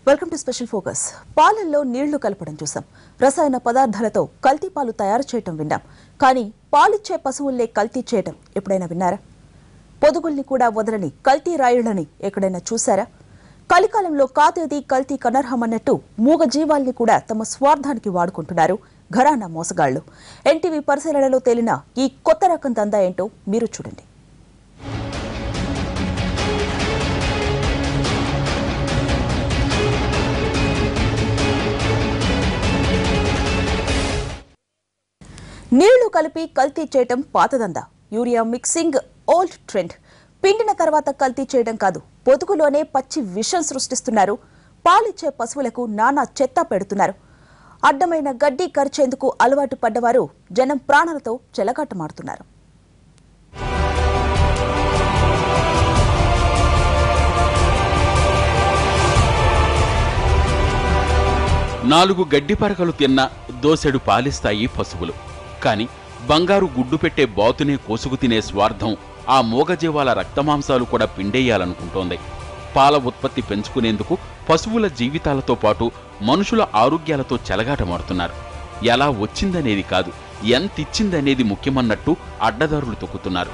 Welcome to special focus పాలల్లో నీళ్లు కలపడం చూసాం రసాయన పదార్థాలతో కల్తీ పాలు తయారు చేయటం విన్నాం కానీ పాలిచ్చే పశువుల్లే కల్తీ చేయటం ఎప్పుడైనా విన్నారా పొదుగుల్ని కూడా వదలని కల్తీ రాయుళ్ళని ఎక్కడైనా చూసారా కలికాలంలో కాతేది కల్తీ కనర్హమన్నట్టు మూగ జీవాల్ని కూడా తమ స్వార్థానికి వాడుకుంటున్నారు ఘరానా మోసగాళ్లు ఎన్టీవీ పరిశీలనలో తేలిన ఈ కొత్త రకం దందా ఏంటో మీరు చూడండి నీళ్లు కలిపి కల్తీ చేయటం పాతదందా యూరియా మిక్సింగ్ ఓల్డ్ ట్రెండ్ పిండిన తర్వాత కల్తీ చేయడం కాదు పొదుగులోనే పచ్చి విషం సృష్టిస్తున్నారు పాలిచ్చే పశువులకు నానా చెత్త పెడుతున్నారు అడ్డమైన గడ్డి కరిచేందుకు అలవాటు పడ్డవారు జనం ప్రాణాలతో చెలగాటమాడుతున్నారు నాలుగు గడ్డి పరకలు తిన్న దోసెడు పాలిస్తాయి పశువులు కాని బంగారు గుడ్డు పెట్టే బాతునే కోసుకు తినే స్వార్థం ఆ మూగజీవాల రక్తమాంసాలు కూడా పిండేయాలనుకుంటోంది పాల ఉత్పత్తి పెంచుకునేందుకు పశువుల జీవితాలతో పాటు మనుషుల ఆరోగ్యాలతో చెలగాటమాడుతున్నారు ఎలా వచ్చిందనేది కాదు ఎంతిచ్చిందనేది ముఖ్యమన్నట్టు అడ్డదారులు తొక్కుతున్నారు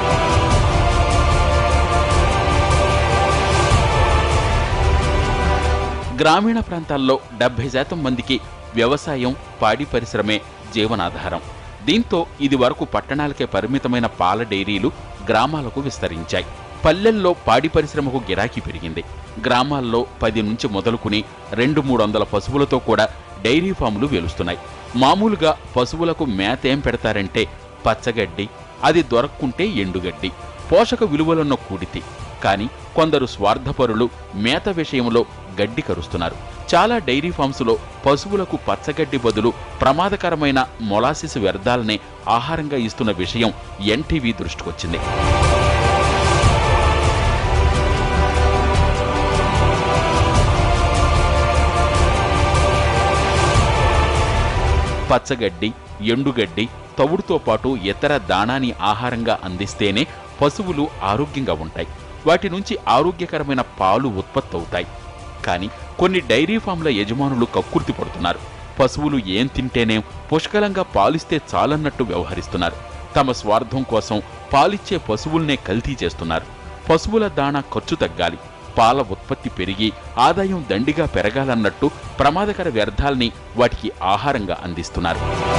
గ్రామీణ ప్రాంతాల్లో డెబ్బై శాతం మందికి వ్యవసాయం పాడి పరిశ్రమే జీవనాధారం దీంతో ఇది వరకు పట్టణాలకే పరిమితమైన పాల డైరీలు గ్రామాలకు విస్తరించాయి పల్లెల్లో పాడి పరిశ్రమకు గిరాకీ పెరిగింది గ్రామాల్లో పది నుంచి మొదలుకుని రెండు మూడు వందల పశువులతో కూడా డైరీ ఫాములు వెలుస్తున్నాయి మామూలుగా పశువులకు మేత ఏం పెడతారంటే పచ్చగడ్డి అది దొరక్కుంటే ఎండుగడ్డి పోషక విలువలున్న కూడితి కానీ కొందరు స్వార్థపరులు మేత విషయంలో గడ్డి కరుస్తున్నారు చాలా డైరీ ఫామ్స్లో పశువులకు పచ్చగడ్డి బదులు ప్రమాదకరమైన మొలాసిస్ వ్యర్థాలనే ఆహారంగా ఇస్తున్న విషయం ఎన్టీవీ దృష్టికొచ్చింది పచ్చగడ్డి ఎండుగడ్డి తవుడుతో పాటు ఇతర దాణాని ఆహారంగా అందిస్తేనే పశువులు ఆరోగ్యంగా ఉంటాయి వాటి నుంచి ఆరోగ్యకరమైన పాలు ఉత్పత్తి అవుతాయి కానీ కొన్ని డైరీ ఫామ్ల యజమానులు కక్కుర్తి పడుతున్నారు పశువులు ఏం తింటేనే పుష్కలంగా పాలిస్తే చాలన్నట్టు వ్యవహరిస్తున్నారు తమ స్వార్థం కోసం పాలిచ్చే పశువుల్నే కల్తీ చేస్తున్నారు పశువుల దాణా ఖర్చు తగ్గాలి పాల ఉత్పత్తి పెరిగి ఆదాయం దండిగా పెరగాలన్నట్టు ప్రమాదకర వ్యర్థాల్ని వాటికి ఆహారంగా అందిస్తున్నారు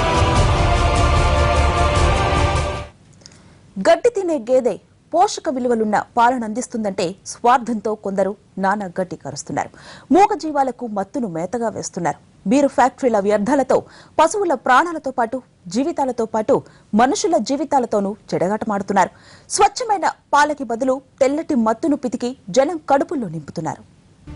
గడ్డి తినే గేదె పోషక విలువలున్న పాలన అందిస్తుందంటే స్వార్థంతో కొందరు నానా గడ్డి కరుస్తున్నారు మూగ జీవాలకు మత్తును మేతగా వేస్తున్నారు బీరు ఫ్యాక్టరీల వ్యర్థాలతో పశువుల ప్రాణాలతో పాటు జీవితాలతో పాటు మనుషుల జీవితాలతోనూ చెడగాటమాడుతున్నారు స్వచ్ఛమైన పాలకి బదులు తెల్లటి మత్తును పితికి జనం కడుపుల్లో నింపుతున్నారు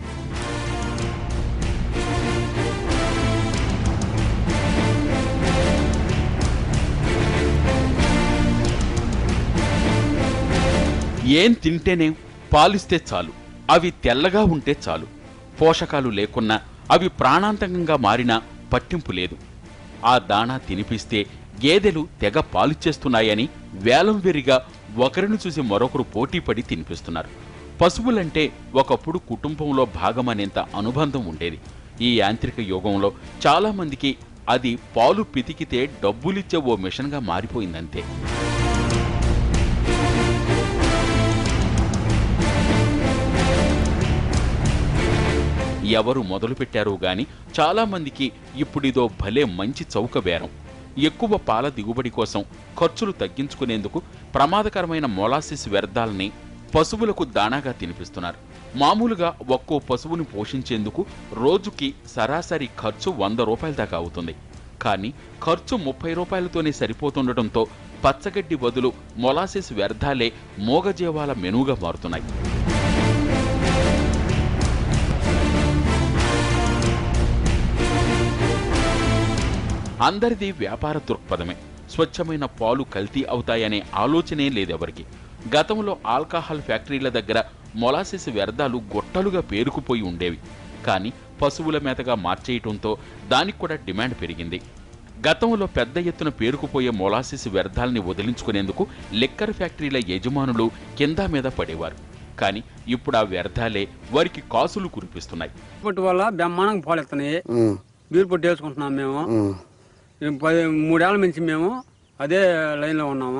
ఏం తింటేనే పాలిస్తే చాలు అవి తెల్లగా ఉంటే చాలు పోషకాలు లేకున్నా అవి ప్రాణాంతకంగా మారినా పట్టింపు లేదు ఆ దాణా తినిపిస్తే గేదెలు తెగ పాలిచ్చేస్తున్నాయని వేలం వెరిగా ఒకరిని చూసి మరొకరు పోటీపడి తినిపిస్తున్నారు పశువులంటే ఒకప్పుడు కుటుంబంలో భాగమనేంత అనుబంధం ఉండేది ఈ యాంత్రిక యుగంలో చాలా మందికి అది పాలు పితికితే డబ్బులిచ్చే ఓ మిషన్గా మారిపోయిందంతే ఎవరు మొదలుపెట్టారో గాని చాలా మందికి ఇప్పుడిదో భలే మంచి చౌక బేరం ఎక్కువ పాల దిగుబడి కోసం ఖర్చులు తగ్గించుకునేందుకు ప్రమాదకరమైన మొలాసిస్ వ్యర్థాలని పశువులకు దాణాగా తినిపిస్తున్నారు మామూలుగా ఒక్కో పశువుని పోషించేందుకు రోజుకి సరాసరి ఖర్చు వంద రూపాయల దాకా అవుతుంది కానీ ఖర్చు ముప్పై రూపాయలతోనే సరిపోతుండటంతో పచ్చగడ్డి బదులు మొలాసిస్ వ్యర్థాలే మోగజీవాల మెనుగా మారుతున్నాయి అందరిది వ్యాపార దృక్పథమే స్వచ్ఛమైన పాలు కల్తీ అవుతాయనే ఆలోచనే లేదెవరికి గతంలో ఆల్కహాల్ ఫ్యాక్టరీల దగ్గర మొలాసిస్ వ్యర్థాలు గొట్టలుగా పేరుకుపోయి ఉండేవి కానీ పశువుల మేతగా మార్చేయటంతో దానికి కూడా డిమాండ్ పెరిగింది గతంలో పెద్ద ఎత్తున పేరుకుపోయే మొలాసిస్ వ్యర్థాల్ని వదిలించుకునేందుకు లిక్కర్ ఫ్యాక్టరీల యజమానులు కింద మీద పడేవారు కానీ ఇప్పుడు ఆ వ్యర్థాలే వారికి కాసులు కురిపిస్తున్నాయి పొట్టు వల్ల బ్రహ్మాండంగా పాలెత్తున్నాయి ఉమ్, బీరు పొట్టు వేసుకుంటున్నాం మేము ఉమ్. ఈ పది మూడేళ్ల నుంచి మేము అదే లైన్లో ఉన్నాము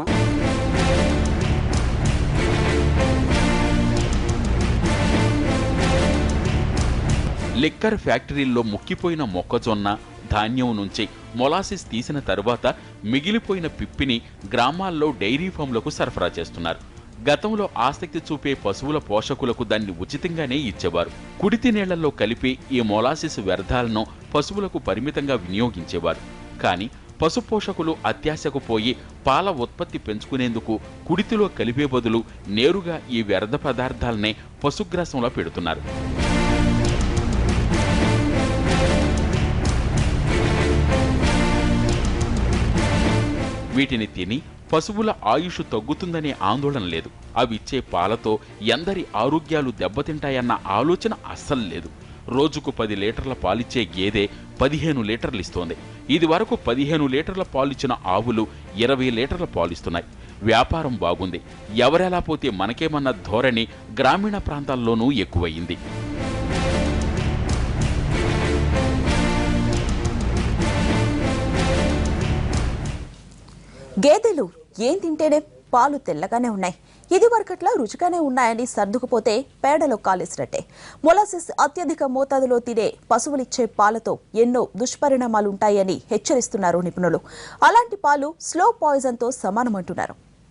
లిక్కర్ ఫ్యాక్టరీల్లో ముక్కిపోయిన మొక్కజొన్న ధాన్యం నుంచి మొలాసిస్ తీసిన తరువాత మిగిలిపోయిన పిప్పిని గ్రామాల్లో డైరీ ఫామ్లకు సరఫరా చేస్తున్నారు గతంలో ఆసక్తి చూపే పశువుల పోషకులకు దాన్ని ఉచితంగానే ఇచ్చేవారు కుడితి నీళ్లలో కలిపి ఈ మొలాసిస్ వ్యర్థాలను పశువులకు పరిమితంగా వినియోగించేవారు కానీ పశు పోషకులు అత్యాశకు పోయి పాల ఉత్పత్తి పెంచుకునేందుకు కుడితిలో కలిపే బదులు నేరుగా ఈ వ్యర్థ పదార్థాలనే పశుగ్రాసంలో పెడుతున్నారు వీటిని తిని పశువుల ఆయుష్ తగ్గుతుందనే ఆందోళన లేదు అవి ఇచ్చే పాలతో ఎందరి ఆరోగ్యాలు దెబ్బతింటాయన్న ఆలోచన అస్సలు లేదు రోజుకు పది లీటర్ల పాలిచ్చే గేదె పదిహేను లీటర్లు ఇస్తోంది ఇది వరకు పదిహేను లీటర్ల పాలిచ్చిన ఆవులు ఇరవై లీటర్ల పాలిస్తున్నాయి వ్యాపారం బాగుంది ఎవరెలా పోతే మనకేమన్న ధోరణి గ్రామీణ ప్రాంతాల్లోనూ ఎక్కువయింది గేదెలు ఏం తింటేనే పాలు తెల్లగానే ఉన్నాయి ఇది వరకట్లా రుచిగానే ఉన్నాయని సర్దుకుపోతే పేడలో కాలేసినట్టే మొలాసిస్ అత్యధిక మోతాదులో తినే పశువులిచ్చే పాలతో ఎన్నో దుష్పరిణామాలుంటాయని హెచ్చరిస్తున్నారు నిపుణులు అలాంటి పాలు స్లో పాయిజన్తో సమానమంటున్నారు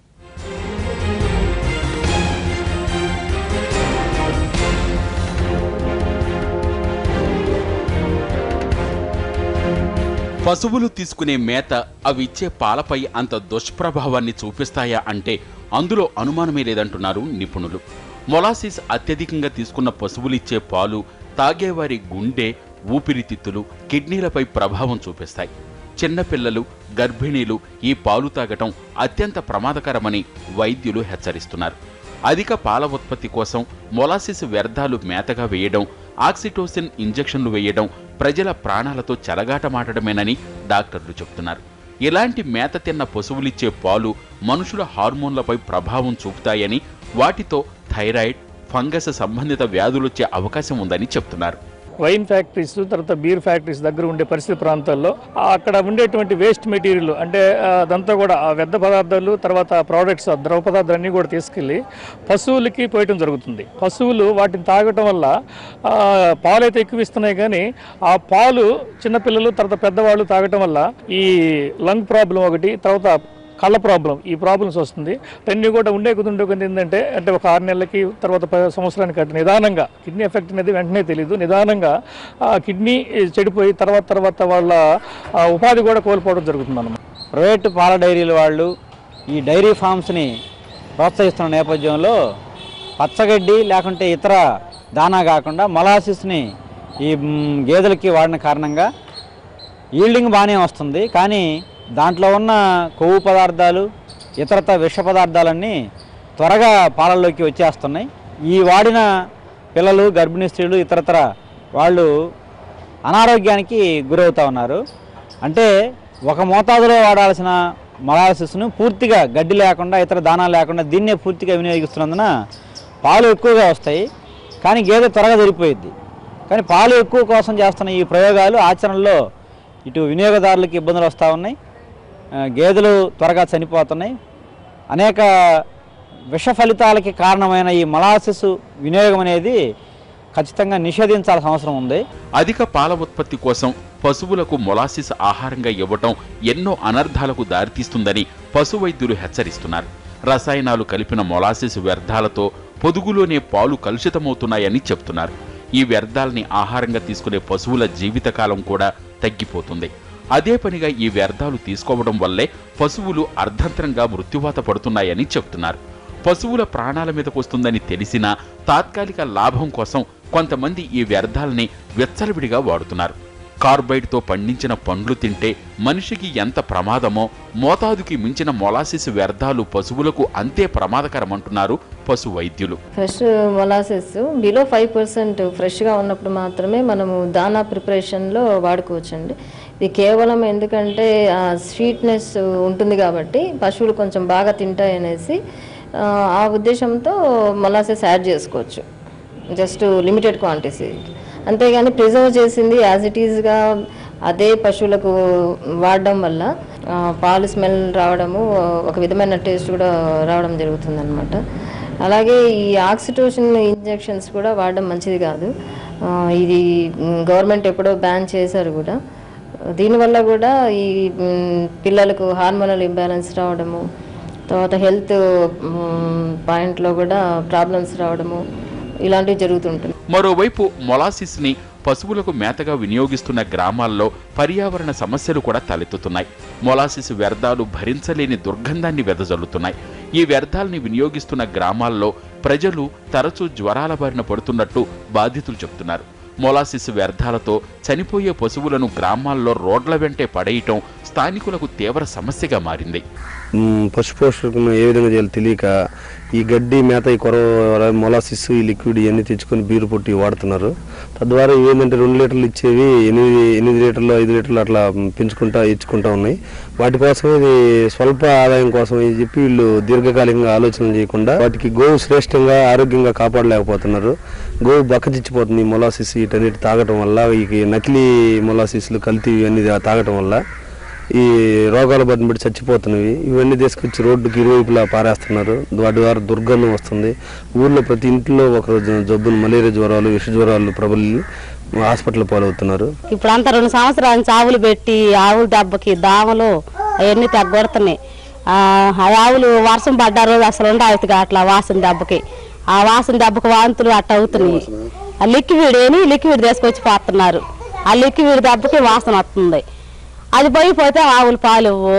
పశువులు తీసుకునే మేత అవి ఇచ్చే పాలపై అంత దుష్ప్రభావాన్ని చూపిస్తాయా అంటే అందులో అనుమానమే లేదంటున్నారు నిపుణులు మొలాసిస్ అత్యధికంగా తీసుకున్న పశువులిచ్చే పాలు తాగేవారి గుండె ఊపిరితిత్తులు కిడ్నీలపై ప్రభావం చూపిస్తాయి చిన్నపిల్లలు గర్భిణీలు ఈ పాలు తాగటం అత్యంత ప్రమాదకరమని వైద్యులు హెచ్చరిస్తున్నారు అధిక పాల ఉత్పత్తి కోసం మొలాసిస్ వ్యర్థాలు మేతగా వేయడం ఆక్సిటోసిన్ ఇంజెక్షన్లు వేయడం ప్రజల ప్రాణాలతో చెలగాటమాటడమేనని డాక్టర్లు చెబుతున్నారు ఇలాంటి మేత తిన్న పశువులిచ్చే పాలు మనుషుల హార్మోన్లపై ప్రభావం చూపుతాయని వాటితో థైరాయిడ్ ఫంగస్ సంబంధిత వ్యాధులొచ్చే అవకాశం ఉందని చెప్తున్నారు వైన్ ఫ్యాక్టరీస్ తర్వాత బీర్ ఫ్యాక్టరీస్ దగ్గర ఉండే పరిస్థితి ప్రాంతాల్లో ఆ అక్కడ ఉండేటువంటి వేస్ట్ మెటీరియల్ అంటే ఆ, అదంతా కూడా ఆ వ్యర్థ పదార్థాలు తర్వాత ప్రోడక్ట్స్ ద్రవ పదార్థాలు అన్నీ కూడా తీసుకెళ్ళి పశువులకి పోయటం జరుగుతుంది పశువులు వాటిని తాగటం వల్ల ఆ, పాలు అయితే ఎక్కువ ఇస్తున్నాయి కానీ ఆ పాలు చిన్నపిల్లలు తర్వాత పెద్దవాళ్ళు తాగటం వల్ల ఈ లంగ్ ప్రాబ్లం ఒకటి తర్వాత కళ్ళ ప్రాబ్లం ఈ ప్రాబ్లమ్స్ వస్తుంది అన్నీ కూడా ఉండే కొద్ది ఉండే కొద్ది ఏంటంటే అంటే ఒక ఆరు నెలలకి తర్వాత ప- సంవత్సరానికి అటు నిదానంగా కిడ్నీ ఎఫెక్ట్ అనేది వెంటనే తెలియదు నిదానంగా ఆ కిడ్నీ చెడిపోయి తర్వాత తర్వాత వాళ్ళ ఆ, ఉపాధి కూడా కోల్పోవడం జరుగుతుంది అన్నమాట ప్రైవేటు పాల డైరీల వాళ్ళు ఈ డైరీ ఫామ్స్ని ప్రోత్సహిస్తున్న నేపథ్యంలో పచ్చగడ్డి లేకుంటే ఇతర దానా కాకుండా మొలాసిస్ని ఈ మ్, గేదెలకి వాడిన కారణంగా ఈల్డింగ్ బాగానే వస్తుంది కానీ దాంట్లో ఉన్న కొవ్వు పదార్థాలు ఇతరత విష పదార్థాలన్నీ త్వరగా పాలల్లోకి వచ్చేస్తున్నాయి ఈ వాడిన పిల్లలు గర్భిణీ స్త్రీలు ఇతరతర వాళ్ళు అనారోగ్యానికి గురవుతా ఉన్నారు అంటే ఒక మోతాదులో వాడాల్సిన మొలాసిస్ను పూర్తిగా గడ్డి లేకుండా ఇతర దానా లేకుండా దీన్నే పూర్తిగా వినియోగిస్తున్నందున పాలు ఎక్కువగా వస్తాయి కానీ గేదె త్వరగా జరిపోయిద్ది కానీ పాలు ఎక్కువ కోసం చేస్తున్న ఈ ప్రయోగాలు ఆచరణలో ఇటు వినియోగదారులకు ఇబ్బందులు వస్తూ ఉన్నాయి ఆ, గేదెలు త్వరగా చనిపోతున్నాయి అనేక విష ఫలితాలకి కారణమైన ఈ మొలాసిస్ వినియోగం అనేది ఖచ్చితంగా నిషేధించాల్సిన అవసరం ఉంది అధిక పాల ఉత్పత్తి కోసం పశువులకు మొలాసిస్ ఆహారంగా ఇవ్వటం ఎన్నో అనర్థాలకు దారితీస్తుందని పశు వైద్యులు హెచ్చరిస్తున్నారు రసాయనాలు కలిపిన మొలాసిస్ వ్యర్థాలతో పొదుగులోనే పాలు కలుషితమవుతున్నాయని చెప్తున్నారు ఈ వ్యర్థాలని ఆహారంగా తీసుకునే పశువుల జీవితకాలం కూడా తగ్గిపోతుంది అదే పనిగా ఈ వ్యర్థాలు తీసుకోవడం వల్లే పశువులు అర్ధంతరంగా మృత్యువాత పడుతున్నాయని చెప్తున్నారు పశువుల ప్రాణాల మీదకొస్తుందని తెలిసినా తాత్కాలిక లాభం కోసం కొంతమంది ఈ వ్యర్థాలని వెచ్చలవిడిగా వాడుతున్నారు కార్బైడ్తో పండించిన పండ్లు తింటే మనిషికి ఎంత ప్రమాదమో మోతాదుకి మించిన మొలాసిస్ వ్యర్థాలు పశువులకు అంతే ప్రమాదకరమంటున్నారు పశు వైద్యులు fresh molasses below five percent ఫ్రెష్గా ఉన్నప్పుడు మాత్రమే మనము దానా ప్రిపరేషన్లో వాడుకోవచ్చండి ఇది కేవలం ఎందుకంటే ఆ స్వీట్నెస్ ఉంటుంది కాబట్టి పశువులు కొంచెం బాగా తింటాయి అనేసి ఆ, ఆ ఉద్దేశంతో మొలాసెస్ యాడ్ చేసుకోవచ్చు జస్ట్ లిమిటెడ్ క్వాంటిటీ అంతేగాని ప్రిజర్వ్ చేసింది యాజ్ ఇట్ ఈజ్గా అదే పశువులకు వాడడం వల్ల ఆ, పాలు స్మెల్ రావడము ఒక విధమైన టేస్ట్ కూడా రావడం జరుగుతుంది అలాగే ఈ ఆక్సిటోషన్ ఇంజెక్షన్స్ కూడా వాడడం మంచిది కాదు ఆ, ఇది గవర్నమెంట్ ఎప్పుడో బ్యాన్ చేశారు కూడా దీనివల్ల కూడా ఈ మ్, పిల్లలకు హార్మోనల్ ఇంబ్యాలెన్స్ రావడము తర్వాత హెల్త్ పాయింట్లో కూడా ప్రాబ్లమ్స్ రావడము ఇలాంటివి జరుగుతుంటుంది మరోవైపు మొలాసిస్ ని పశువులకు మేతగా వినియోగిస్తున్న గ్రామాల్లో పర్యావరణ సమస్యలు కూడా తలెత్తుతున్నాయి మొలాసిస్ వ్యర్థాలు భరించలేని దుర్గంధాన్ని వెదజల్లుతున్నాయి ఈ వ్యర్థాలని వినియోగిస్తున్న గ్రామాల్లో ప్రజలు తరచూ జ్వరాల బారిన పడుతున్నట్టు బాధితులు చెబుతున్నారు మొలాసిస్ వ్యర్థాలతో చనిపోయే పశువులను గ్రామాల్లో రోడ్ల వెంటే పడేయటం స్థానికులకు తీవ్ర సమస్యగా మారింది మ్, పశు పోషకులను ఏ విధంగా చేయాలో తెలియక ఈ గడ్డి మేత ఈ కొరవ మొలాసిస్ ఈ లిక్విడ్ ఇవన్నీ తెచ్చుకొని బీరు పొట్టి వాడుతున్నారు తద్వారా ఏంటంటే రెండు లీటర్లు ఇచ్చేవి ఎనిమిది ఎనిమిది లీటర్లు ఐదు లీటర్లు అట్లా పెంచుకుంటా ఇచ్చుకుంటా ఉన్నాయి వాటి కోసం ఇది స్వల్ప ఆదాయం కోసం అని చెప్పి వీళ్ళు దీర్ఘకాలికంగా ఆలోచన చేయకుండా వాటికి గోవు శ్రేష్టంగా ఆరోగ్యంగా కాపాడలేకపోతున్నారు గోవు బక్కచిచ్చిపోతుంది ఈ మొలాసిస్ వీటన్నిటి తాగటం వల్ల ఈ నకిలీ మొలాసిస్లు కల్తీ ఇవన్నీ తాగటం వల్ల ఈ రోగాల బారిన పడి చచ్చిపోతున్నవి ఇవన్నీ తీసుకొచ్చి రోడ్డుకి ఇరువైపులా పారేస్తున్నారు వాటి ద్వారా దుర్గంధం వస్తుంది ఊర్లో ప్రతి ఇంట్లో ఒక జబ్బులు మలేరియా జ్వరాలు విష జ్వరాలు ప్రబలి హాస్పిటల్ పాలవుతున్నారు ఇప్పుడు అంతా రెండు సంవత్సరాల నుంచి ఆవులు పెట్టి ఆవుల దెబ్బకి దామలు అవన్నీ తగ్గొడుతున్నాయి ఆ ఆ ఆవులు వర్షం పడ్డ రోజు అసలు ఉండవుతుంది అట్లా వాసన దెబ్బకి ఆ వాసన దెబ్బకి వాంతులు అట్ట అవుతున్నాయి ఆ లిక్విడ్ ఏని లిక్విడ్ తీసుకొచ్చి పోతున్నారు ఆ లిక్విడ్ దెబ్బకి వాసన వస్తుంది అది పోయిపోతే ఆవులు పాలు ఇవ్వు.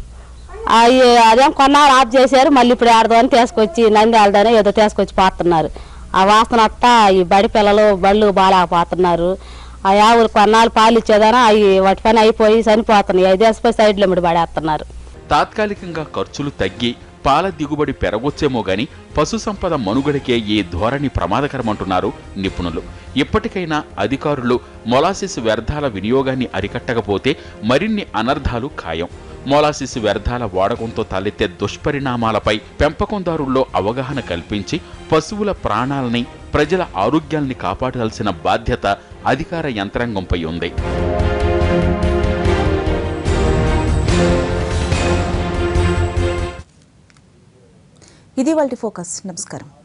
అవి అదేం కొన్నాళ్ళు ఆఫ్ చేశారు మళ్ళీ ఇప్పుడు ఆడదాని తీసుకొచ్చి నంద్యాలదానే ఏదో తీసుకొచ్చి పాతున్నారు ఆ వాసన అత్తా ఈ బడి పిల్లలు బళ్ళు బాగాలేకపోతున్నారు ఆ ఆవులు కొన్నాళ్ళు పాలు ఇచ్చేదానా అవి వాటి పని అయిపోయి చనిపోతున్నాయి అవి దేశపోయి సైడ్లో మిడి పడేస్తున్నారు తాత్కాలికంగా ఖర్చులు తగ్గి పాల దిగుబడి పెరగొచ్చేమో గాని పశు సంపద మనుగడకే ఈ ధోరణి ప్రమాదకరమంటున్నారు నిపుణులు ఇప్పటికైనా అధికారులు మొలాసిస్ వ్యర్థాల వినియోగాన్ని అరికట్టకపోతే మరిన్ని అనర్థాలు ఖాయం మొలాసిస్ వ్యర్థాల వాడకంతో తలెత్తే దుష్పరిణామాలపై పెంపకందారుల్లో అవగాహన కల్పించి పశువుల ప్రాణాలని ప్రజల ఆరోగ్యాల్ని కాపాడాల్సిన బాధ్యత అధికార యంత్రాంగంపై ఉంది ఇది వాళ్ళ ఫోకస్ నమస్కారం